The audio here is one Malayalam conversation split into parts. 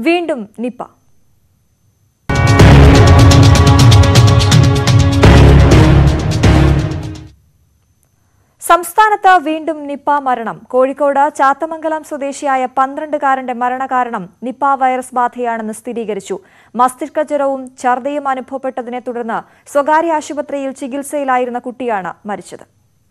വീണ്ടും നിപ്പ സംസ്ഥാനത്ത് വീണ്ടും നിപ്പ മരണം കോഴിക്കോട് ചാത്തമംഗലം സ്വദേശിയായ പന്ത്രണ്ടുകാരന്റെ മരണകാരണം നിപ്പ വൈറസ് ബാധയാണെന്ന് സ്ഥിരീകരിച്ചു മസ്തിഷ്ക ജ്വരവും ഛർദയും അനുഭവപ്പെട്ടതിനെ തുടർന്ന് സ്വകാര്യ ആശുപത്രിയിൽ ചികിത്സയിലായിരുന്ന കുട്ടിയാണ് മരിച്ചത്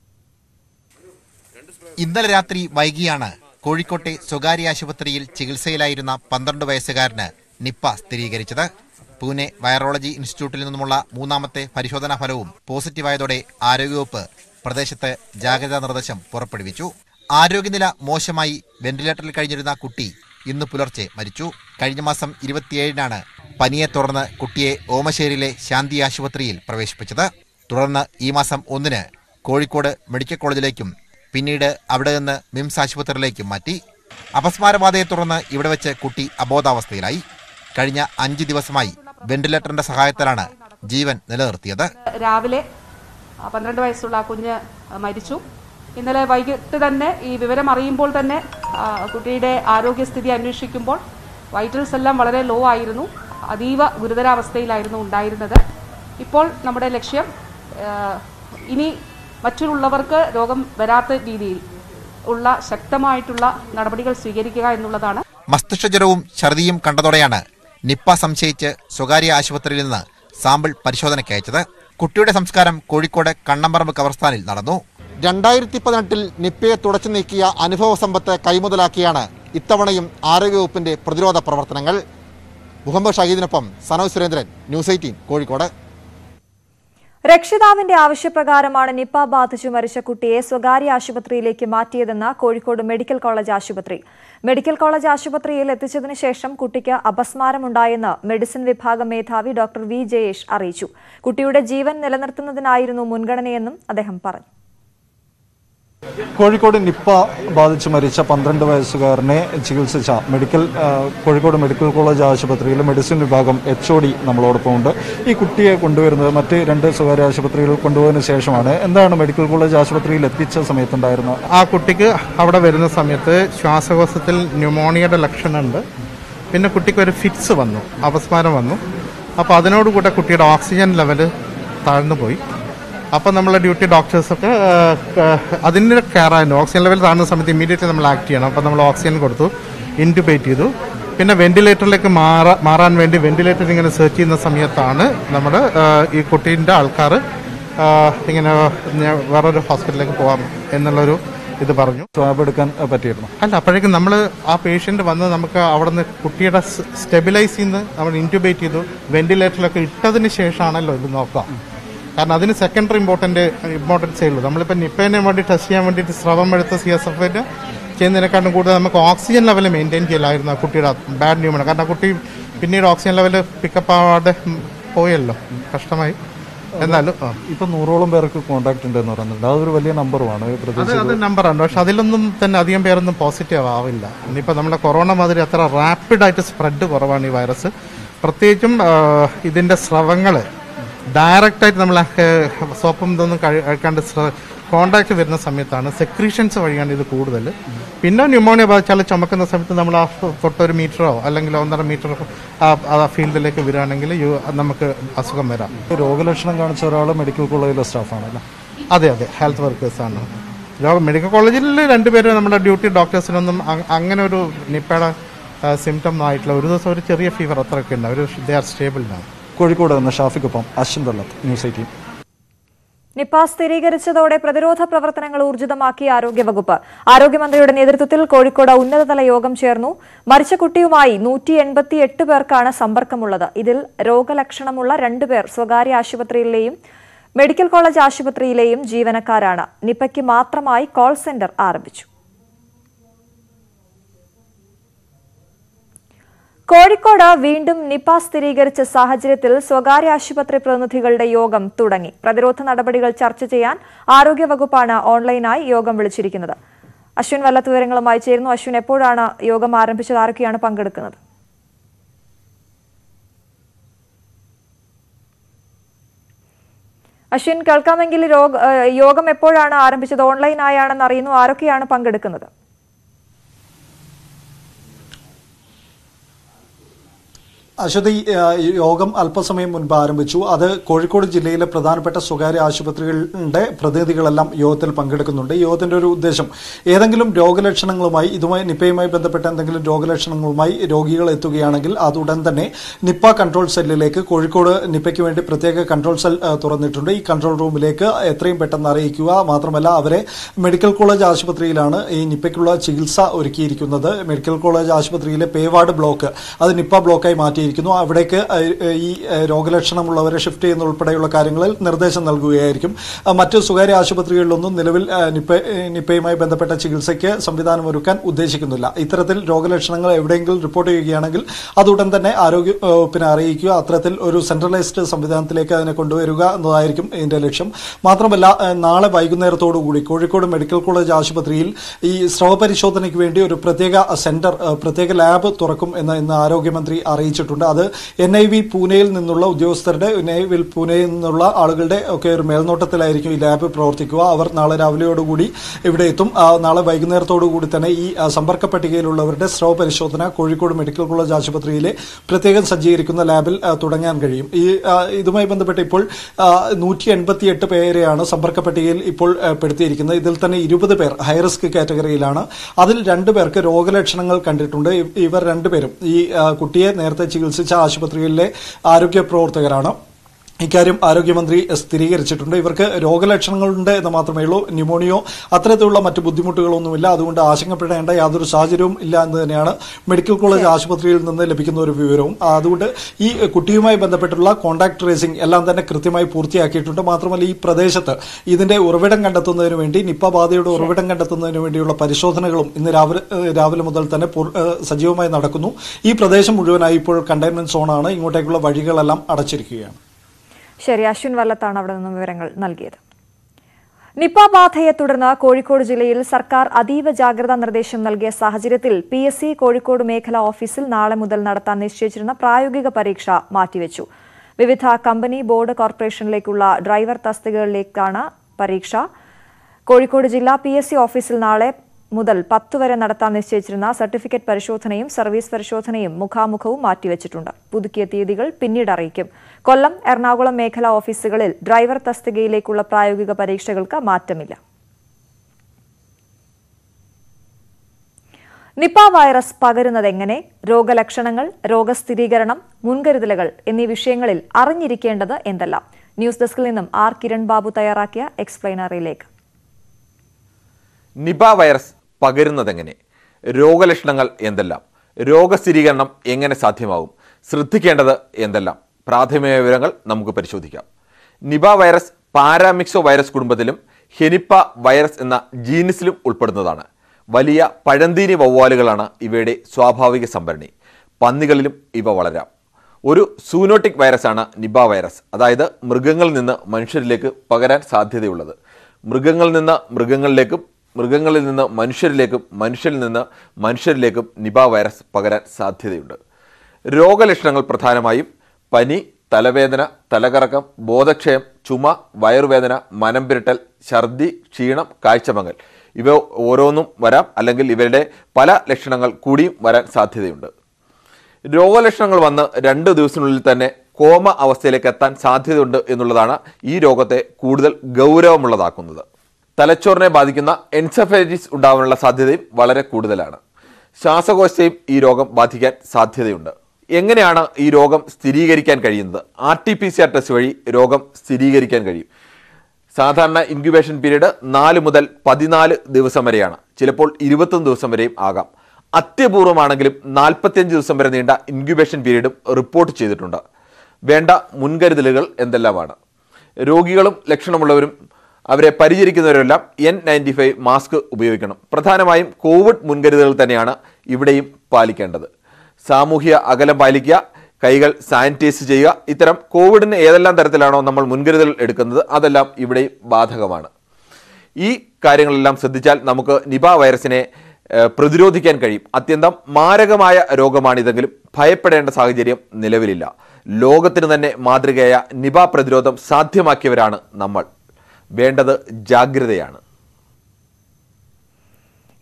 ഇന്നലെ രാത്രി വൈകിയാണ് കോഴിക്കോട്ടെ സ്വകാര്യ ആശുപത്രിയിൽ ചികിത്സയിലായിരുന്ന പന്ത്രണ്ട് വയസ്സുകാരന് നിപ്പ സ്ഥിരീകരിച്ചത് പൂനെ വൈറോളജി ഇൻസ്റ്റിറ്റ്യൂട്ടിൽ നിന്നുമുള്ള മൂന്നാമത്തെ പരിശോധനാ ഫലവും പോസിറ്റീവായതോടെ ആരോഗ്യവകുപ്പ് പ്രദേശത്ത് ജാഗ്രതാ നിർദ്ദേശം പുറപ്പെടുവിച്ചു ആരോഗ്യനില മോശമായി വെന്റിലേറ്ററിൽ കഴിഞ്ഞിരുന്ന കുട്ടി ഇന്ന് പുലർച്ചെ മരിച്ചു കഴിഞ്ഞ മാസം ഇരുപത്തിയേഴിനാണ് പനിയെ തുടർന്ന് കുട്ടിയെ ഓമശ്ശേരിയിലെ ശാന്തി ആശുപത്രിയിൽ പ്രവേശിപ്പിച്ചത് തുടർന്ന് ഈ മാസം ഒന്നിന് കോഴിക്കോട് മെഡിക്കൽ കോളേജിലേക്കും പിന്നീട് അവിടെ നിന്ന് മിംസ് ആശുപത്രിയിലേക്കും മാറ്റി അപസ്മാരബാധയെ തുടർന്ന് ഇവിടെ വെച്ച് കുട്ടി അബോധാവസ്ഥയിലായി കഴിഞ്ഞ അഞ്ച് ദിവസമായി വെന്റിലേറ്ററിന്റെ സഹായത്താലാണ് ജീവൻ നിലനിർത്തിയത് രാവിലെ ആ, പന്ത്രണ്ട് വയസ്സുള്ള ആ കുഞ്ഞ് ആ, മരിച്ചു ഇന്നലെ വൈകിട്ട് തന്നെ ഈ വിവരം അറിയുമ്പോൾ തന്നെ ആ, കുട്ടിയുടെ ആരോഗ്യസ്ഥിതി അന്വേഷിക്കുമ്പോൾ വൈറ്റൽസ് എല്ലാം വളരെ ലോ ആയിരുന്നു അതീവ ഗുരുതരാവസ്ഥയിലായിരുന്നു ഉണ്ടായിരുന്നത് ഇപ്പോൾ നമ്മുടെ ലക്ഷ്യം ആ, ഇനി മറ്റുള്ളവർക്ക് രോഗം വരാത്ത രീതിയിൽ ഉള്ള ശക്തമായിട്ടുള്ള നടപടികൾ സ്വീകരിക്കുക എന്നുള്ളതാണ് മസ്തിഷ്കജ്വരവും ഛർദിയും കണ്ടതോടെയാണ് നിപ്പ സംശയിച്ച് സ്വകാര്യ ആശുപത്രിയിൽ നിന്ന് സാമ്പിൾ പരിശോധനയ്ക്ക് അയച്ചത് കുട്ടിയുടെ സംസ്കാരം കോഴിക്കോട് കണ്ണമ്പറമ്പ് കബർസ്ഥാനിൽ നടന്നു രണ്ടായിരത്തി പതിനെട്ടിൽ നിപ്പയെ തുടച്ചു നീക്കിയ അനുഭവ സമ്പത്ത് കൈമുതലാക്കിയാണ് ഇത്തവണയും ആരോഗ്യവകുപ്പിന്റെ പ്രതിരോധ പ്രവർത്തനങ്ങൾ മുഹമ്മദ് ഷഹീദിനൊപ്പം സനോജ് സുരേന്ദ്രൻ ന്യൂസ് എയ്റ്റീൻ കോഴിക്കോട് രക്ഷിതാവിന്റെ ആവശ്യപ്രകാരമാണ് നിപ്പ ബാധിച്ചു മരിച്ച കുട്ടിയെ സ്വകാര്യ ആശുപത്രിയിലേക്ക് മാറ്റിയതെന്ന് കോഴിക്കോട് മെഡിക്കൽ കോളേജ് ആശുപത്രി മെഡിക്കൽ കോളേജ് ആശുപത്രിയിൽ എത്തിച്ചതിനു ശേഷം കുട്ടിക്ക് അപസ്മാരമുണ്ടായെന്ന് മെഡിസിൻ വിഭാഗം മേധാവി ഡോക്ടർ വി ജയേഷ് അറിയിച്ചു കുട്ടിയുടെ ജീവൻ നിലനിർത്തുന്നതിനായിരുന്നു മുൻഗണനയെന്നും അദ്ദേഹം പറഞ്ഞു കോഴിക്കോട് നിപ്പ ബാധിച്ച് മരിച്ച പന്ത്രണ്ട് വയസ്സുകാരനെ ചികിത്സിച്ച മെഡിക്കൽ ആ, കോഴിക്കോട് മെഡിക്കൽ കോളേജ് ആശുപത്രിയിലെ മെഡിസിൻ വിഭാഗം എച്ച് ഒ ഡി നമ്മളോടൊപ്പം ഉണ്ട് ഈ കുട്ടിയെ കൊണ്ടുവരുന്നത് മറ്റ് രണ്ട് സ്വകാര്യ ആശുപത്രികളിൽ കൊണ്ടുപോയതിനു ശേഷമാണ് എന്താണ് മെഡിക്കൽ കോളേജ് ആശുപത്രിയിൽ എത്തിച്ച സമയത്തുണ്ടായിരുന്നത് ആ കുട്ടിക്ക് അവിടെ വരുന്ന സമയത്ത് ശ്വാസകോശത്തിൽ ന്യൂമോണിയയുടെ ലക്ഷണമുണ്ട് പിന്നെ കുട്ടിക്ക് ഒരു ഫിറ്റ്സ് വന്നു അപസ്മാരം വന്നു അപ്പോൾ അതിനോടുകൂടെ കുട്ടിയുടെ ഓക്സിജൻ ലെവൽ താഴ്ന്നു പോയി അപ്പോൾ നമ്മളെ ഡ്യൂട്ടി ഡോക്ടേഴ്സൊക്കെ അതിൻ്റെ കെയർ ആയിരുന്നു ഓക്സിജൻ ലെവൽ താഴ്ന്ന സമയത്ത് ഇമീഡിയറ്റ്ലി നമ്മൾ ആക്ട് ചെയ്യണം അപ്പോൾ നമ്മൾ ഓക്സിജൻ കൊടുത്തു ഇൻറ്റുബേറ്റ് ചെയ്തു പിന്നെ വെന്റിലേറ്ററിലേക്ക് മാറാ മാറാൻ വേണ്ടി വെന്റിലേറ്റർ ഇങ്ങനെ സെർച്ച് ചെയ്യുന്ന സമയത്താണ് നമ്മുടെ ഈ കുട്ടീൻ്റെ ആൾക്കാർ ഇങ്ങനെ ഞാൻ വേറൊരു ഹോസ്പിറ്റലിലേക്ക് പോകാം എന്നുള്ളൊരു ഇത് പറഞ്ഞു സ്വാബ് എടുക്കാൻ ആ, പറ്റിയിരുന്നു അല്ല അപ്പോഴേക്കും നമ്മൾ ആ പേഷ്യന്റ് വന്ന് നമുക്ക് അവിടെ നിന്ന് കുട്ടിയുടെ സ്റ്റെബിലൈസ് ചെയ്യുന്ന നമ്മൾ ഇൻറ്റുബേറ്റ് ചെയ്തു വെന്റിലേറ്ററിലൊക്കെ ഇട്ടതിന് ശേഷമാണല്ലോ ഇത് നോക്കാം കാരണം അതിന് സെക്കൻഡറി ഇമ്പോർട്ടൻ്റ് ഇമ്പോർട്ടൻസേ ഉള്ളൂ നമ്മളിപ്പോൾ നിപ്പേനെ വേണ്ടി ടെസ്റ്റ് ചെയ്യാൻ വേണ്ടിയിട്ട് സ്രവം എടുത്ത സി എസ് എഫിന് ചെയ്യുന്നതിനെക്കാട്ടും കൂടുതൽ നമുക്ക് ഓക്സിജൻ ലെവൽ മെയിൻറ്റെയിൻ ചെയ്യലായിരുന്നു ആ കുട്ടിയുടെ ബാഡ് ന്യൂമൺ കാരണം ആ കുട്ടി പിന്നീട് ഓക്സിജൻ ലെവൽ പിക്കപ്പ് ആവാതെ ഉം, പോയല്ലോ കഷ്ടമായി എന്നാലും ആ ഇപ്പൊ നൂറോളം പേർക്ക് കോൺടാക്ട് ഉണ്ടെന്ന് പറയുന്നുണ്ട് അതൊരു വലിയ നമ്പറുമാണ് അത് പ്രത്യേകിച്ച് അത് നമ്പറാണ് പക്ഷെ അതിലൊന്നും തന്നെ അധികം പേരൊന്നും പോസിറ്റീവ് ആവില്ല ഇനിയിപ്പോൾ നമ്മുടെ കൊറോണ മാതിരി അത്ര റാപ്പിഡായിട്ട് സ്പ്രെഡ് കുറവാണ് ഈ വൈറസ് പ്രത്യേകിച്ചും ആ, ഇതിന്റെ സ്രവങ്ങൾ ഡയറക്റ്റായിട്ട് നമ്മൾ സോപ്പും ഇതൊന്നും കഴി- കഴിക്കാണ്ട് കോണ്ടാക്ട് വരുന്ന സമയത്താണ് സെക്രീഷൻസ് വഴിയാണ് ഇത് കൂടുതൽ പിന്നെ ന്യൂമോണിയ ബാധിച്ചാൽ ചുമക്കുന്ന സമയത്ത് നമ്മൾ ആ തൊട്ടൊരു മീറ്ററോ അല്ലെങ്കിൽ ഒന്നര മീറ്ററോ ആ ഫീൽഡിലേക്ക് വരികയാണെങ്കിൽ യു- നമുക്ക് അസുഖം വരാം രോഗലക്ഷണം കാണിച്ച ഒരാൾ മെഡിക്കൽ കോളേജിലെ സ്റ്റാഫാണ് അല്ലേ അതെ അതെ ഹെൽത്ത് വർക്കേഴ്സാണ് രോഗ മെഡിക്കൽ കോളേജിൽ രണ്ടുപേരും നമ്മുടെ ഡ്യൂട്ടി ഡോക്ടേഴ്സിനൊന്നും അ- അങ്ങനെ ഒരു നിപ്പയുടെ സിംറ്റം ആയിട്ടില്ല ഒരു ദിവസം ഒരു ചെറിയ ഫീവർ അത്രയൊക്കെ ഉണ്ട് അവർ ദേ ആർ സ്റ്റേബിൾ ആണ് കോഴിക്കോട് നിന്ന് ഷാഫിക്കൊപ്പം Ashwin Vellath news eighteen Nipah സ്ഥിരീകരിച്ചതോടെ പ്രതിരോധ പ്രവർത്തനങ്ങൾ ഊർജിതമാക്കി ആരോഗ്യവകുപ്പ് ആരോഗ്യമന്ത്രിയുടെ നേതൃത്വത്തിൽ കോഴിക്കോട് ഉന്നതതല യോഗം ചേർന്നു മരിച്ച കുട്ടിയുമായി നൂറ്റി എൺപത്തിയെട്ട് പേർക്കാണ് സമ്പർക്കമുള്ളത് ഇതിൽ രോഗലക്ഷണമുള്ള രണ്ടുപേർ സ്വകാര്യ ആശുപത്രിയിലെയും മെഡിക്കൽ കോളേജ് ആശുപത്രിയിലെയും ജീവനക്കാരാണ് നിപ്പയ്ക്ക് മാത്രമായി കോൾ സെന്റർ ആരംഭിച്ചു കോഴിക്കോട് വീണ്ടും നിപ സ്ഥിരീകരിച്ച സാഹചര്യത്തിൽ സ്വകാര്യ ആശുപത്രി പ്രതിനിധികളുടെ യോഗം തുടങ്ങി പ്രതിരോധ നടപടികൾ ചർച്ച ചെയ്യാൻ ആരോഗ്യവകുപ്പാണ് ഓൺലൈനായി യോഗം വിളിച്ചിരിക്കുന്നത് അശ്വിൻ വല്ലത്ത് വിവരങ്ങളുമായി ചേരുന്നു അശ്വിൻ എപ്പോഴാണ് യോഗം ആരംഭിച്ചത് ആരൊക്കെയാണ് പങ്കെടുക്കുന്നത് അശ്വിൻ കേൾക്കാമെങ്കിൽ രോഗ- ഏഹ് യോഗം എപ്പോഴാണ് ആരംഭിച്ചത് ഓൺലൈനായാണെന്ന് അറിയുന്നു ആരൊക്കെയാണ് പങ്കെടുക്കുന്നത് അശ്വതി ആ, ഈ യോഗം അല്പസമയം മുൻപ് ആരംഭിച്ചു അത് കോഴിക്കോട് ജില്ലയിലെ പ്രധാനപ്പെട്ട സ്വകാര്യ ആശുപത്രികളുടെ പ്രതിനിധികളെല്ലാം യോഗത്തിൽ പങ്കെടുക്കുന്നുണ്ട് ഈ യോഗത്തിന്റെ ഒരു ഉദ്ദേശം ഏതെങ്കിലും രോഗലക്ഷണങ്ങളുമായി ഇതുമായി നിപ്പയുമായി ബന്ധപ്പെട്ട എന്തെങ്കിലും രോഗലക്ഷണങ്ങളുമായി രോഗികൾ എത്തുകയാണെങ്കിൽ അത് ഉടൻ തന്നെ നിപ്പ കൺട്രോൾ സെല്ലിലേക്ക് കോഴിക്കോട് നിപ്പയ്ക്ക് വേണ്ടി പ്രത്യേക കൺട്രോൾ സെൽ ആ, തുറന്നിട്ടുണ്ട് ഈ കൺട്രോൾ റൂമിലേക്ക് എത്രയും പെട്ടെന്ന് അറിയിക്കുക മാത്രമല്ല അവരെ മെഡിക്കൽ കോളേജ് ആശുപത്രിയിലാണ് ഈ നിപ്പയ്ക്കുള്ള ചികിത്സ ഒരുക്കിയിരിക്കുന്നത് മെഡിക്കൽ കോളേജ് ആശുപത്രിയിലെ പേവാർഡ് ബ്ലോക്ക് അത് നിപ്പ ബ്ലോക്കായി മാറ്റിയിരിക്കുന്നു അവിടേക്ക് ഏഹ്, ഈ ഏഹ്, രോഗലക്ഷണമുള്ളവരെ ഷിഫ്റ്റ് ചെയ്യുന്ന ഉൾപ്പെടെയുള്ള കാര്യങ്ങളിൽ നിർദ്ദേശം നൽകുകയായിരിക്കും ആ, മറ്റ് സ്വകാര്യ ആശുപത്രികളിലൊന്നും നിലവിൽ ആ, നിപ്പ ഏഹ്, നിപ്പയുമായി ബന്ധപ്പെട്ട ചികിത്സയ്ക്ക് സംവിധാനം ഒരുക്കാൻ ഉദ്ദേശിക്കുന്നില്ല ഇത്തരത്തിൽ രോഗലക്ഷണങ്ങൾ എവിടെയെങ്കിലും റിപ്പോർട്ട് ചെയ്യുകയാണെങ്കിൽ അത് ഉടൻ തന്നെ ആരോഗ്യ ഏഹ്, വകുപ്പിനെ അറിയിക്കുക അത്തരത്തിൽ ഒരു സെൻട്രലൈസ്ഡ് സംവിധാനത്തിലേക്ക് അതിനെ കൊണ്ടുവരിക എന്നതായിരിക്കും ഇതിന്റെ ലക്ഷ്യം മാത്രമല്ല ഏഹ്, നാളെ വൈകുന്നേരത്തോടുകൂടി കോഴിക്കോട് മെഡിക്കൽ കോളേജ് ആശുപത്രിയിൽ ഈ സ്രവ പരിശോധനയ്ക്ക് വേണ്ടി ഒരു പ്രത്യേക സെന്റർ ഏഹ്, പ്രത്യേക ലാബ് തുറക്കും എന്ന് ഇന്ന് ആരോഗ്യമന്ത്രി അറിയിച്ചിട്ടുണ്ട് അത് എൻ ഐ വി പൂനെയിൽ നിന്നുള്ള ഉദ്യോഗസ്ഥരുടെ എൻ ഐ വി പൂനെയിൽ നിന്നുള്ള ആളുകളുടെ ഒക്കെ ഒരു മേൽനോട്ടത്തിലായിരിക്കും ഈ ലാബ് പ്രവർത്തിക്കുക അവർ നാളെ രാവിലെയോടുകൂടി ഇവിടെ എത്തും ആ, നാളെ വൈകുന്നേരത്തോടുകൂടി തന്നെ ഈ ആ, സമ്പർക്ക പട്ടികയിലുള്ളവരുടെ സ്രവ പരിശോധന കോഴിക്കോട് മെഡിക്കൽ കോളേജ് ആശുപത്രിയിലെ പ്രത്യേകം സജ്ജീകരിക്കുന്ന ലാബിൽ ആ, തുടങ്ങാൻ കഴിയും ഈ ആ, ഇതുമായി ബന്ധപ്പെട്ട് ഇപ്പോൾ നൂറ്റി എൺപത്തി എട്ട് പേരെയാണ് സമ്പർക്ക പട്ടികയിൽ ഇപ്പോൾ ആ, പെടുത്തിയിരിക്കുന്നത് ഇതിൽ തന്നെ ഇരുപത് പേർ ഹൈറിസ്ക് കാറ്റഗറിയിലാണ് അതിൽ രണ്ടു പേർക്ക് രോഗലക്ഷണങ്ങൾ കണ്ടിട്ടുണ്ട് ഇ- ഇവർ രണ്ടുപേരും ഈ ആ, കുട്ടിയെ നേരത്തെ ചികിത്സിച്ച ആശുപത്രിയിലെ ആരോഗ്യ പ്രവർത്തകരാണ് ഇക്കാര്യം ആരോഗ്യമന്ത്രി സ്ഥിരീകരിച്ചിട്ടുണ്ട് ഇവർക്ക് രോഗലക്ഷണങ്ങളുണ്ട് എന്ന് മാത്രമേ ഉള്ളൂ ന്യൂമോണിയോ അത്തരത്തിലുള്ള മറ്റു ബുദ്ധിമുട്ടുകളൊന്നുമില്ല അതുകൊണ്ട് ആശങ്കപ്പെടേണ്ട യാതൊരു സാഹചര്യവും ഇല്ല എന്ന് തന്നെയാണ് മെഡിക്കൽ കോളേജ് ആശുപത്രിയിൽ നിന്ന് ലഭിക്കുന്ന ഒരു വിവരവും ആ, അതുകൊണ്ട് ഈ കുട്ടിയുമായി ബന്ധപ്പെട്ടുള്ള കോൺടാക്ട് ട്രേസിംഗ് എല്ലാം തന്നെ കൃത്യമായി പൂർത്തിയാക്കിയിട്ടുണ്ട് മാത്രമല്ല ഈ പ്രദേശത്ത് ഇതിന്റെ ഉറവിടം കണ്ടെത്തുന്നതിന് വേണ്ടി നിപ്പ ബാധയുടെ ഉറവിടം കണ്ടെത്തുന്നതിന് വേണ്ടിയുള്ള പരിശോധനകളും ഇന്ന് രാവിലെ ഏഹ്, രാവിലെ മുതൽ തന്നെ പൂർ- ഏഹ്, സജീവമായി നടക്കുന്നു ഈ പ്രദേശം മുഴുവനായി ഇപ്പോൾ കണ്ടെയ്ൻമെന്റ് സോണാണ് ഇങ്ങോട്ടേക്കുള്ള വഴികളെല്ലാം അടച്ചിരിക്കുകയാണ് ശരി അശ്വിൻ വല്ലത്താണ് അവിടെ നിന്നും വിവരങ്ങൾ നൽകിയത് നിപ ബാധയെ തുടർന്ന് കോഴിക്കോട് ജില്ലയിൽ സർക്കാർ അതീവ ജാഗ്രതാ നിർദ്ദേശം നൽകിയ സാഹചര്യത്തിൽ പി എസ് സി കോഴിക്കോട് മേഖലാ ഓഫീസിൽ നാളെ മുതൽ നടത്താൻ നിശ്ചയിച്ചിരുന്ന പ്രായോഗിക പരീക്ഷ മാറ്റിവെച്ചു വിവിധ കമ്പനി ബോർഡ് കോർപ്പറേഷനിലേക്കുള്ള ഡ്രൈവർ തസ്തികകളിലേക്കാണ് പരീക്ഷ കോഴിക്കോട് ജില്ലാ പി എസ് സി ഓഫീസിൽ നാളെ മുതൽ പത്ത് വരെ നടത്താൻ നിശ്ചയിച്ചിരുന്ന സർട്ടിഫിക്കറ്റ് പരിശോധനയും സർവീസ് പരിശോധനയും മുഖാമുഖവും മാറ്റിവെച്ചിട്ടുണ്ട് പുതുക്കിയ തീയതികൾ പിന്നീട് അറിയിക്കും കൊല്ലം എറണാകുളം മേഖലാ ഓഫീസുകളിൽ ഡ്രൈവർ തസ്തികയിലേക്കുള്ള പ്രായോഗിക പരീക്ഷകൾക്ക് മാറ്റമില്ല നിപ വൈറസ് പകരുന്നത് എങ്ങനെ രോഗലക്ഷണങ്ങൾ രോഗസ്ഥിരീകരണം മുൻകരുതലുകൾ എന്നീ വിഷയങ്ങളിൽ അറിഞ്ഞിരിക്കേണ്ടത് എന്തെല്ലാം ന്യൂസ് ഡെസ്കിൽ നിന്നും ആർ കിരൺ ബാബു തയ്യാറാക്കിയ എക്സ്പ്ലെയിനറിയിലേക്ക് നിപ വൈറസ് പകരുന്നതെങ്ങനെ രോഗലക്ഷണങ്ങൾ എന്തെല്ലാം രോഗസ്ഥിരീകരണം എങ്ങനെ സാധ്യമാകും ശ്രദ്ധിക്കേണ്ടത് എന്തെല്ലാം പ്രാഥമിക വിവരങ്ങൾ നമുക്ക് പരിശോധിക്കാം നിപ വൈറസ് പാരാമിക്സോ വൈറസ് കുടുംബത്തിലും ഹെനിപ്പ വൈറസ് എന്ന ജീനസിലും ഉൾപ്പെടുന്നതാണ് വലിയ പഴന്തീനി വവ്വാലുകളാണ് ഇവയുടെ സ്വാഭാവിക സംഭരണി പന്നികളിലും ഇവ വളരാം ഒരു സൂനോട്ടിക് വൈറസാണ് നിബ വൈറസ് അതായത് മൃഗങ്ങളിൽ നിന്ന് മനുഷ്യരിലേക്ക് പകരാൻ സാധ്യതയുള്ളത് മൃഗങ്ങളിൽ നിന്ന് മൃഗങ്ങളിലേക്കും മൃഗങ്ങളിൽ നിന്ന് മനുഷ്യരിലേക്കും മനുഷ്യരിൽ നിന്ന് മനുഷ്യരിലേക്കും നിബ വൈറസ് പകരാൻ സാധ്യതയുണ്ട് രോഗലക്ഷണങ്ങൾ പ്രധാനമായും പനി തലവേദന തലകറക്കം ബോധക്ഷയം ചുമ വയറുവേദന മനം പുരട്ടൽ ഛർദി ക്ഷീണം കാഴ്ചമങ്ങൽ ഇവ ഓരോന്നും വരാം അല്ലെങ്കിൽ ഇവരുടെ പല ലക്ഷണങ്ങൾ കൂടിയും വരാൻ സാധ്യതയുണ്ട് രോഗലക്ഷണങ്ങൾ വന്ന് രണ്ട് ദിവസത്തിനുള്ളിൽ തന്നെ കോമ അവസ്ഥയിലേക്ക് എത്താൻ സാധ്യതയുണ്ട് എന്നുള്ളതാണ് ഈ രോഗത്തെ കൂടുതൽ ഗൗരവമുള്ളതാക്കുന്നത് തലച്ചോറിനെ ബാധിക്കുന്ന എൻസഫൈറ്റിസ് ഉണ്ടാവാനുള്ള സാധ്യതയും വളരെ കൂടുതലാണ് ശ്വാസകോശത്തെയും ഈ രോഗം ബാധിക്കാൻ സാധ്യതയുണ്ട് എങ്ങനെയാണ് ഈ രോഗം സ്ഥിരീകരിക്കാൻ കഴിയുന്നത് R T P C R test വഴി രോഗം സ്ഥിരീകരിക്കാൻ കഴിയും സാധാരണ ഇൻക്യുബേഷൻ പീരീഡ് നാല് മുതൽ പതിനാല് ദിവസം വരെയാണ് ചിലപ്പോൾ ഇരുപത്തൊന്ന് ദിവസം വരെയും ആകാം അത്യപൂർവമാണെങ്കിലും നാൽപ്പത്തിയഞ്ച് ദിവസം വരെ നീണ്ട ഇൻക്യുബേഷൻ പീരീഡും റിപ്പോർട്ട് ചെയ്തിട്ടുണ്ട് വേണ്ട മുൻകരുതലുകൾ എന്തെല്ലാമാണ് രോഗികളും ലക്ഷണമുള്ളവരും അവരെ പരിചരിക്കുന്നവരെല്ലാം എൻ നയൻറ്റി ഫൈവ് മാസ്ക് ഉപയോഗിക്കണം പ്രധാനമായും കോവിഡ് മുൻകരുതലുകൾ തന്നെയാണ് ഇവിടെയും പാലിക്കേണ്ടത് സാമൂഹ്യ അകലം പാലിക്കുക കൈകൾ സാനിറ്റൈസ് ചെയ്യുക ഇത്തരം കോവിഡിന് ഏതെല്ലാം തരത്തിലാണോ നമ്മൾ മുൻകരുതൽ എടുക്കുന്നത് അതെല്ലാം ഇവിടെയും ബാധകമാണ് ഈ കാര്യങ്ങളെല്ലാം ശ്രദ്ധിച്ചാൽ നമുക്ക് നിപ വൈറസിനെ ഏഹ്, പ്രതിരോധിക്കാൻ കഴിയും അത്യന്തം മാരകമായ രോഗമാണിതെങ്കിലും ഭയപ്പെടേണ്ട സാഹചര്യം നിലവിലില്ല ലോകത്തിന് തന്നെ മാതൃകയായ നിപ പ്രതിരോധം സാധ്യമാക്കിയവരാണ് നമ്മൾ വേണ്ടത് ജാഗ്രതയാണ്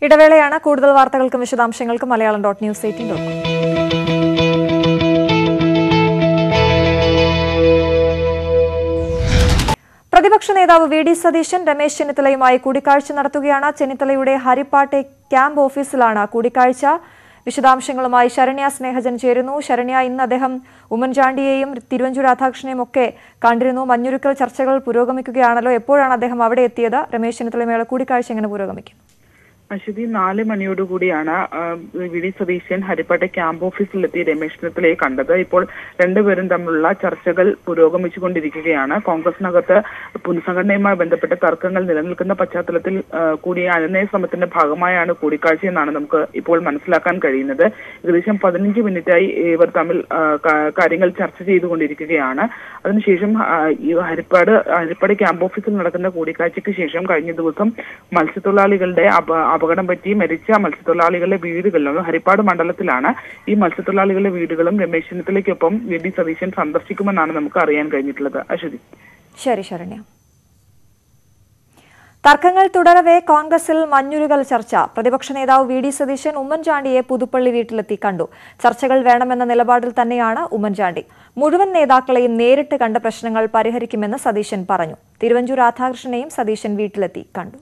ഇടവേളയാണ് കൂടുതൽ വാർത്തകൾക്കും വിശദാംശങ്ങൾക്കും Malayalam dot news eighteen dot com പ്രതിപക്ഷ നേതാവ് വി ഡി സതീശൻ രമേശ് ചെന്നിത്തലയുമായി കൂടിക്കാഴ്ച നടത്തുകയാണ് ചെന്നിത്തലയുടെ ഹരിപ്പാട്ടെ ക്യാമ്പ് ഓഫീസിലാണ് കൂടിക്കാഴ്ച വിശദാംശങ്ങളുമായി ശരണ്യ സ്നേഹജൻ ചേരുന്നു ശരണ്യ ഇന്ന് അദ്ദേഹം ഉമ്മൻചാണ്ടിയെയും തിരുവഞ്ചൂർ രാധാകൃഷ്ണനെയും ഒക്കെ കണ്ടിരുന്നു മഞ്ഞുരുക്കൽ ചർച്ചകൾ പുരോഗമിക്കുകയാണല്ലോ എപ്പോഴാണ് അദ്ദേഹം അവിടെ എത്തിയത് രമേശ് ചെന്നിത്തലയുമായുള്ള കൂടിക്കാഴ്ച എങ്ങനെ പുരോഗമിക്കും അശ്വതി നാല് മണിയോടുകൂടിയാണ് ആ, വി ഡി സതീശൻ ഹരിപ്പാട്ടെ ക്യാമ്പ് ഓഫീസിലെത്തി രമേശ് ചെന്നിത്തലയെ കണ്ടത് ഇപ്പോൾ രണ്ടുപേരും തമ്മിലുള്ള ചർച്ചകൾ പുരോഗമിച്ചുകൊണ്ടിരിക്കുകയാണ് കോൺഗ്രസിനകത്ത് പുനഃസംഘടനയുമായി ബന്ധപ്പെട്ട തർക്കങ്ങൾ നിലനിൽക്കുന്ന പശ്ചാത്തലത്തിൽ ആ, കൂടിയ അനുനയ ശ്രമത്തിന്റെ ഭാഗമായാണ് കൂടിക്കാഴ്ചയെന്നാണ് നമുക്ക് ഇപ്പോൾ മനസ്സിലാക്കാൻ കഴിയുന്നത് ഏകദേശം പതിനഞ്ച് മിനിറ്റായി ഇവർ തമ്മിൽ ആ, കാ- കാര്യങ്ങൾ ചർച്ച ചെയ്തുകൊണ്ടിരിക്കുകയാണ് അതിനുശേഷം ആ, ഈ ഹരിപ്പാട് ഹരിപ്പാട് ക്യാമ്പ് ഓഫീസിൽ നടക്കുന്ന കൂടിക്കാഴ്ചയ്ക്ക് ശേഷം കഴിഞ്ഞ ദിവസം മത്സ്യത്തൊഴിലാളികളുടെ അപ- അപകടം പറ്റി മരിച്ച മത്സ്യത്തൊഴിലാളികളുടെ വീടുകളിലും ഹരിപ്പാട് മണ്ഡലത്തിലാണ് ഈ മത്സ്യത്തൊഴിലാളികളുടെ വീടുകളും രമേശ് ചെന്നിത്തലയ്ക്കൊപ്പം വി ഡി സതീശൻ സന്ദർശിക്കുമെന്നാണ് നമുക്ക് അറിയാൻ കഴിഞ്ഞിട്ടുള്ളത് അശ്വതി ശരി ശരണ്യ തർക്കങ്ങൾ തുടരവെ കോൺഗ്രസിൽ മഞ്ഞുരുകൽ ചർച്ച പ്രതിപക്ഷ നേതാവ് വി ഡി സതീശൻ ഉമ്മൻചാണ്ടിയെ പുതുപ്പള്ളി വീട്ടിലെത്തി കണ്ടു ചർച്ചകൾ വേണമെന്ന നിലപാടിൽ തന്നെയാണ് ഉമ്മൻചാണ്ടി മുഴുവൻ നേതാക്കളെയും നേരിട്ട് കണ്ട പ്രശ്നങ്ങൾ പരിഹരിക്കുമെന്ന് സതീശൻ പറഞ്ഞു തിരുവഞ്ചൂർ രാധാകൃഷ്ണനെയും സതീശൻ വീട്ടിലെത്തി കണ്ടു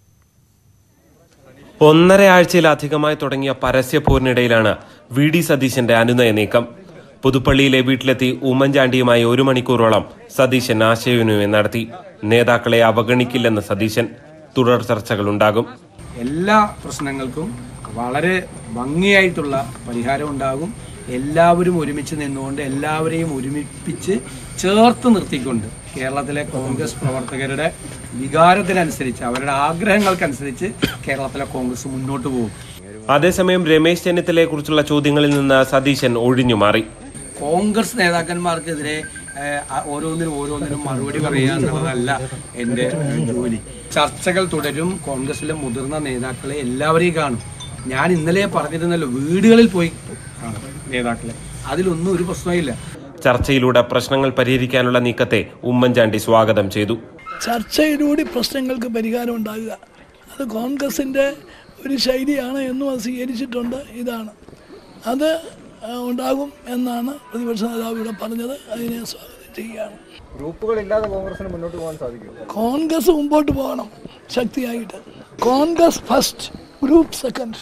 ഒന്നര ആഴ്ചയിലധികമായി തുടങ്ങിയ പരസ്യപോരിനിടയിലാണ് വി ഡി സതീശന്റെ അനുനയ നീക്കം പുതുപ്പള്ളിയിലെ വീട്ടിലെത്തി ഉമ്മൻചാണ്ടിയുമായി ഒരു മണിക്കൂറോളം സതീശൻ ആശയവിനിമയം നടത്തി നേതാക്കളെ അവഗണിക്കില്ലെന്ന് സതീശൻ തുടർ ചർച്ചകളുണ്ടാകും എല്ലാ പ്രശ്നങ്ങൾക്കും വളരെ ഭംഗിയായിട്ടുള്ള പരിഹാരം ഉണ്ടാകും എല്ലാവരും ഒരുമിച്ച് നിന്നുകൊണ്ട് എല്ലാവരെയും ഒരുമിപ്പിച്ച് ചേർത്ത് നിർത്തിക്കൊണ്ട് കേരളത്തിലെ കോൺഗ്രസ് പ്രവർത്തകരുടെ വികാരത്തിനനുസരിച്ച് അവരുടെ ആഗ്രഹങ്ങൾക്കനുസരിച്ച് കേരളത്തിലെ കോൺഗ്രസ് മുന്നോട്ട് പോകും അതേസമയം രമേശ് ചെന്നിത്തലയെക്കുറിച്ചുള്ള ചോദ്യങ്ങളിൽ നിന്ന് സതീശൻ ഒഴിഞ്ഞു മാറി കോൺഗ്രസ് നേതാക്കന്മാർക്കെതിരെ ഏഹ്, അ- ഓരോന്നിനും ഓരോന്നിനും മറുപടി പറയുക എന്നുള്ളതല്ല എൻ്റെ ഏഹ്, ജോലി ചർച്ചകൾ തുടരും കോൺഗ്രസിലെ മുതിർന്ന നേതാക്കളെ എല്ലാവരെയും കാണും ഞാൻ ഇന്നലെ പറഞ്ഞിരുന്നല്ലോ വീടുകളിൽ പോയി കാണും നേതാക്കളെ അതിലൊന്നും ഒരു പ്രശ്നമില്ല ചർച്ചയിലൂടെ പ്രശ്നങ്ങൾ പരിഹരിക്കാനുള്ള നീക്കത്തെ ഉമ്മൻചാണ്ടി സ്വാഗതം ചെയ്തു ചർച്ചയിലൂടെ പ്രശ്നങ്ങൾക്ക് പരിഹാരം ഉണ്ടാകുക അത് കോൺഗ്രസിൻ്റെ ഒരു ശൈലിയാണ് എന്നും അത് സ്വീകരിച്ചിട്ടുണ്ട് ഇതാണ് അത് ആ, ഉണ്ടാകും എന്നാണ് പ്രതിപക്ഷ നേതാവ് ഇവിടെ പറഞ്ഞത് അതിനെ സ്വാഗതം ചെയ്യുകയാണ് ഗ്രൂപ്പുകളില്ലാതെ കോൺഗ്രസിന് മുന്നോട്ട് പോകാൻ സാധിക്കും കോൺഗ്രസ് മുമ്പോട്ട് പോകണം ശക്തിയായിട്ട് കോൺഗ്രസ് ഫസ്റ്റ് ഗ്രൂപ്പ് സെക്കൻഡ്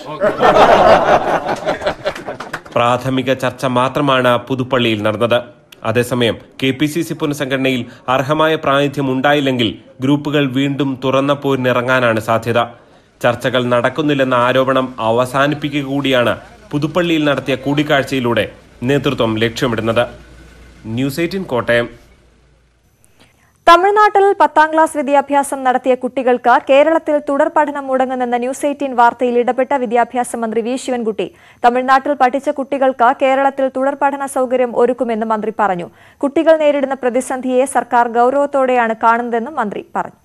പ്രാഥമിക ചർച്ച മാത്രമാണ് പുതുപ്പള്ളിയിൽ നടന്നത് അതേസമയം കെ പി സി സി പുനഃസംഘടനയിൽ അർഹമായ പ്രാതിനിധ്യം ഉണ്ടായില്ലെങ്കിൽ ഗ്രൂപ്പുകൾ വീണ്ടും തുറന്ന പോരിനിറങ്ങാനാണ് സാധ്യത ചർച്ചകൾ നടക്കുന്നില്ലെന്ന ആരോപണം അവസാനിപ്പിക്കുക കൂടിയാണ് പുതുപ്പള്ളിയിൽ നടത്തിയ കൂടിക്കാഴ്ചയിലൂടെ നേതൃത്വം ലക്ഷ്യമിടുന്നത് ന്യൂസ് എയ്റ്റീൻ കോട്ടയം തമിഴ്നാട്ടിൽ പത്താം ക്ലാസ് വിദ്യാഭ്യാസം നടത്തിയ കുട്ടികൾക്ക് കേരളത്തിൽ തുടർ പഠനം മുടങ്ങുന്നെന്ന ന്യൂസ് എയ്റ്റീൻ വാർത്തയിൽ ഇടപെട്ട വിദ്യാഭ്യാസ മന്ത്രി വി ശിവൻകുട്ടി തമിഴ്നാട്ടിൽ പഠിച്ച കുട്ടികൾക്ക് കേരളത്തിൽ തുടർ പഠന സൗകര്യം ഒരുക്കുമെന്ന് മന്ത്രി പറഞ്ഞു കുട്ടികൾ നേരിടുന്ന പ്രതിസന്ധിയെ സർക്കാർ ഗൌരവത്തോടെയാണ് കാണുന്നതെന്നും മന്ത്രി പറഞ്ഞു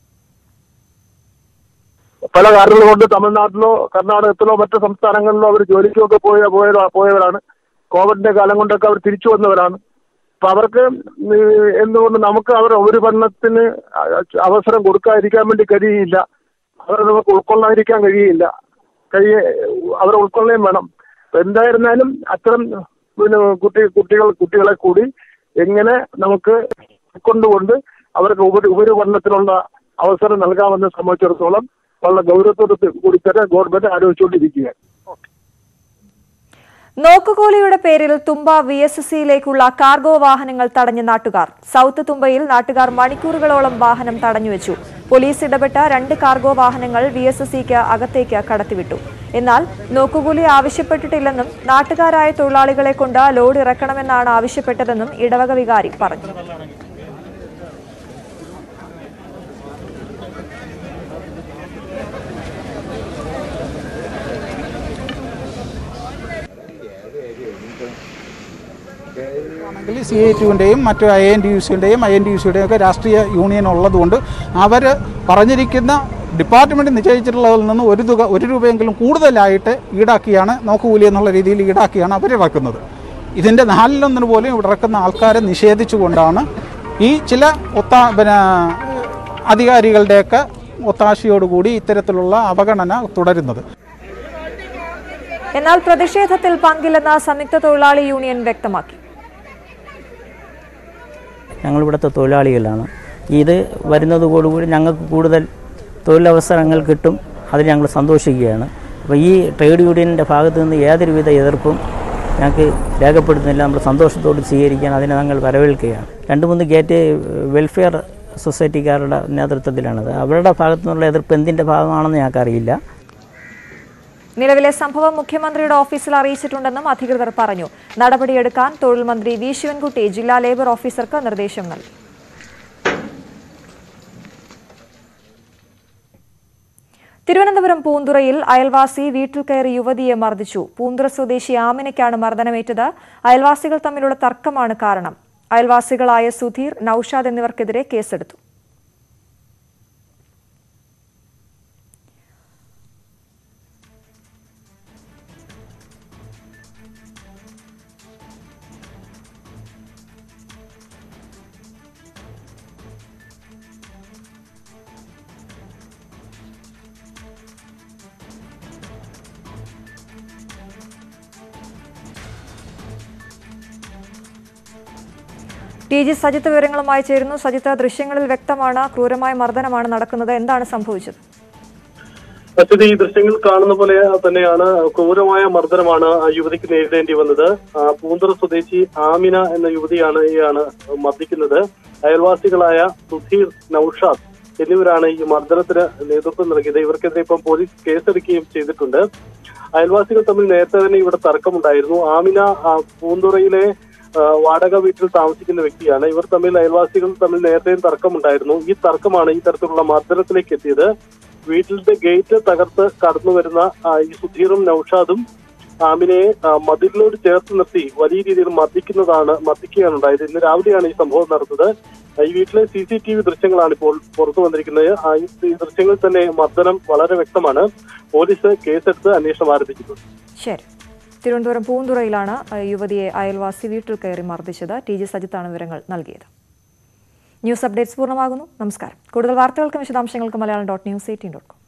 പല കാരണങ്ങൾ കൊണ്ട് തമിഴ്നാട്ടിലോ കർണാടകത്തിലോ മറ്റു സംസ്ഥാനങ്ങളിലോ അവർ ജോലിക്കൊക്കെ പോയ പോയ പോയവരാണ് കോവിഡിന്റെ കാലം കൊണ്ടൊക്കെ അവർ തിരിച്ചു വന്നവരാണ് അപ്പൊ അവർക്ക് ഈ എന്തുകൊണ്ട് നമുക്ക് അവർ ഉപരിപഠനത്തിന് അവസരം കൊടുക്കാതിരിക്കാൻ വേണ്ടി കഴിയില്ല അവരെ നമുക്ക് ഉൾക്കൊള്ളാതിരിക്കാൻ കഴിയില്ല കഴിയ അവരെ ഉൾക്കൊള്ളുകയും വേണം അപ്പൊ എന്തായിരുന്നാലും അത്തരം പിന്നെ കുട്ടി കുട്ടികൾ കുട്ടികളെ കൂടി എങ്ങനെ നമുക്ക് ഉൾക്കൊണ്ടുകൊണ്ട് അവർക്ക് ഉപരി ഉപരിപഠനത്തിനുള്ള അവസരം നൽകാമെന്നെ സംബന്ധിച്ചിടത്തോളം വളരെ ഗൗരവത്തോട് കൂടി തന്നെ ഗവൺമെന്റ് ആലോചിച്ചുകൊണ്ടിരിക്കുകയാണ് നോക്കുകൂലിയുടെ പേരിൽ തുമ്പ വി എസ് എസ് സിയിലേക്കുള്ള കാർഗോ വാഹനങ്ങൾ തടഞ്ഞ നാട്ടുകാർ സൗത്ത് തുമ്പയിൽ നാട്ടുകാർ മണിക്കൂറുകളോളം വാഹനം തടഞ്ഞുവെച്ചു പോലീസ് ഇടപെട്ട രണ്ട് കാർഗോ വാഹനങ്ങൾ വി എസ് എസ് സിക്ക് അകത്തേക്ക് കടത്തിവിട്ടു എന്നാൽ നോക്കുകൂലി ആവശ്യപ്പെട്ടിട്ടില്ലെന്നും നാട്ടുകാരായ തൊഴിലാളികളെ കൊണ്ട് ലോഡ് ഇറക്കണമെന്നാണ് ആവശ്യപ്പെട്ടതെന്നും ഇടവക വികാരി പറഞ്ഞു ആണെങ്കിൽ സി ഐ ടുവിൻ്റെയും മറ്റു ഐ എൻ ഡി യു സിയുടെയും ഐ എൻ ഡി യു സിയുടെയും ഒക്കെ രാഷ്ട്രീയ യൂണിയൻ ഉള്ളതുകൊണ്ട് അവർ പറഞ്ഞിരിക്കുന്ന ഡിപ്പാർട്ട്മെൻറ്റ് നിശ്ചയിച്ചിട്ടുള്ളതിൽ നിന്ന് ഒരു തുക ഒരു രൂപയെങ്കിലും കൂടുതലായിട്ട് ഈടാക്കിയാണ് നോക്കുകൂലി എന്നുള്ള രീതിയിൽ ഈടാക്കിയാണ് അവർ ഇറക്കുന്നത് ഇതിൻ്റെ നാലിലൊന്നിന് പോലും ഇവിടെ ഇറക്കുന്ന ആൾക്കാരെ നിഷേധിച്ചുകൊണ്ടാണ് ഈ ചില ഒത്താ പിന്നെ അധികാരികളുടെയൊക്കെ ഒത്താശയോടുകൂടി ഇത്തരത്തിലുള്ള അവഗണന തുടരുന്നത് എന്നാൽ പ്രതിഷേധത്തിൽ പങ്കില്ലെന്ന് സംയുക്ത തൊഴിലാളി യൂണിയൻ വ്യക്തമാക്കി ഞങ്ങൾ ഇവിടുത്തെ തൊഴിലാളികളാണ് ഇത് വരുന്നതോടുകൂടി ഞങ്ങൾക്ക് കൂടുതൽ തൊഴിലവസരങ്ങൾ കിട്ടും അതിൽ ഞങ്ങൾ സന്തോഷിക്കുകയാണ് അപ്പോൾ ഈ ട്രേഡ് യൂണിയനിൻ്റെ ഭാഗത്തു നിന്ന് യാതൊരുവിധ എതിർപ്പും ഞങ്ങൾക്ക് രേഖപ്പെടുത്തുന്നില്ല നമ്മൾ സന്തോഷത്തോട് സ്വീകരിക്കാൻ അതിനെ ഞങ്ങൾ വരവേൽക്കുകയാണ് രണ്ട് മൂന്ന് ഗേറ്റ് വെൽഫെയർ സൊസൈറ്റിക്കാരുടെ നേതൃത്വത്തിലാണത് അവരുടെ ഭാഗത്തു നിന്നുള്ള എതിർപ്പ് എന്തിൻ്റെ ഭാഗമാണെന്ന് ഞങ്ങൾക്കറിയില്ല നിലവിലെ സംഭവം മുഖ്യമന്ത്രിയുടെ ഓഫീസിൽ അറിയിച്ചിട്ടുണ്ടെന്നും അധികൃതർ പറഞ്ഞു നടപടിയെടുക്കാൻ തൊഴിൽ മന്ത്രി വി ശിവൻകുട്ടി ജില്ലാ ലേബർ ഓഫീസർക്ക് നിർദ്ദേശം നൽകി തിരുവനന്തപുരം പൂന്തുറയിൽ അയൽവാസി വീട്ടിൽ കയറി യുവതിയെ മർദ്ദിച്ചു പൂന്തുറ സ്വദേശി ആമിനയ്ക്കാണ് മർദ്ദനമേറ്റത് അയൽവാസികൾ തമ്മിലുള്ള തർക്കമാണ് കാരണം അയൽവാസികളായ സുധീർ നൌഷാദ് എന്നിവർക്കെതിരെ കേസെടുത്തു ടി ജി സജിത്ത് വിവരങ്ങളുമായി ചേരുന്നു സജിത്ത് ദൃശ്യങ്ങളിൽ വ്യക്തമാണ് ക്രൂരമായ മർദ്ദനമാണ് നടക്കുന്നത് എന്താണ് സംഭവിച്ചത് അച്ഛത് ഈ ദൃശ്യങ്ങൾ കാണുന്ന പോലെ തന്നെയാണ് ക്രൂരമായ മർദ്ദനമാണ് ആ യുവതിക്ക് നേരിടേണ്ടി വന്നത് ആ, പൂന്തറ സ്വദേശി ആമിന എന്ന യുവതിയാണ് ഇയാണ് മർദ്ദിക്കുന്നത് അയൽവാസികളായ സുധീർ നൌഷാദ് എന്നിവരാണ് ഈ മർദ്ദനത്തിന് നേതൃത്വം നൽകിയത് ഇവർക്കെതിരെ ഇപ്പം പോലീസ് കേസെടുക്കുകയും ചെയ്തിട്ടുണ്ട് അയൽവാസികൾ തമ്മിൽ നേരത്തെ തന്നെ ഇവിടെ തർക്കമുണ്ടായിരുന്നു ആമിന ആ, പൂന്തുറയിലെ ആ, വാടക വീട്ടിൽ താമസിക്കുന്ന വ്യക്തിയാണ് ഇവർ തമ്മിൽ അയൽവാസികൾ തമ്മിൽ നേരത്തെയും തർക്കമുണ്ടായിരുന്നു ഈ തർക്കമാണ് ഈ തരത്തിലുള്ള മർദ്ദനത്തിലേക്ക് എത്തിയത് വീട്ടിലെ ഗേറ്റ് തകർത്ത് കടന്നു വരുന്ന ആ, ഈ സുധീറും നൌഷാദും ആമിനയെ ആ, മതിലിനോട് ചേർത്ത് നിർത്തി വലിയ രീതിയിൽ മർദ്ദിക്കുന്നതാണ് മർദ്ദിക്കുകയാണ് ഉണ്ടായത് ഇന്ന് രാവിലെയാണ് ഈ സംഭവം നടന്നത് ആ, ഈ വീട്ടിലെ സി സി ടി വി ദൃശ്യങ്ങളാണ് ഇപ്പോൾ പുറത്തു വന്നിരിക്കുന്നത് ആ, ഈ ഈ ദൃശ്യങ്ങളിൽ തന്നെ മർദ്ദനം വളരെ വ്യക്തമാണ് പോലീസ് കേസെടുത്ത് അന്വേഷണം ആരംഭിച്ചിട്ടുണ്ട് ശരി തിരുവനന്തപുരം പൂന്തുറയിലാണ് അഹ്, യുവതിയെ അയൽവാസി വീട്ടിൽ കയറി മർദ്ദിച്ചത് ടി ജി സജിത്താണ് വിവരങ്ങൾ നൽകിയത് ന്യൂസ് അപ്ഡേറ്റ്സ് പൂർണ്ണമാകുന്നു നമസ്കാരം കൂടുതൽ വാർത്തകൾക്കും വിശദാംശങ്ങൾക്കും Malayalam dot news eighteen dot com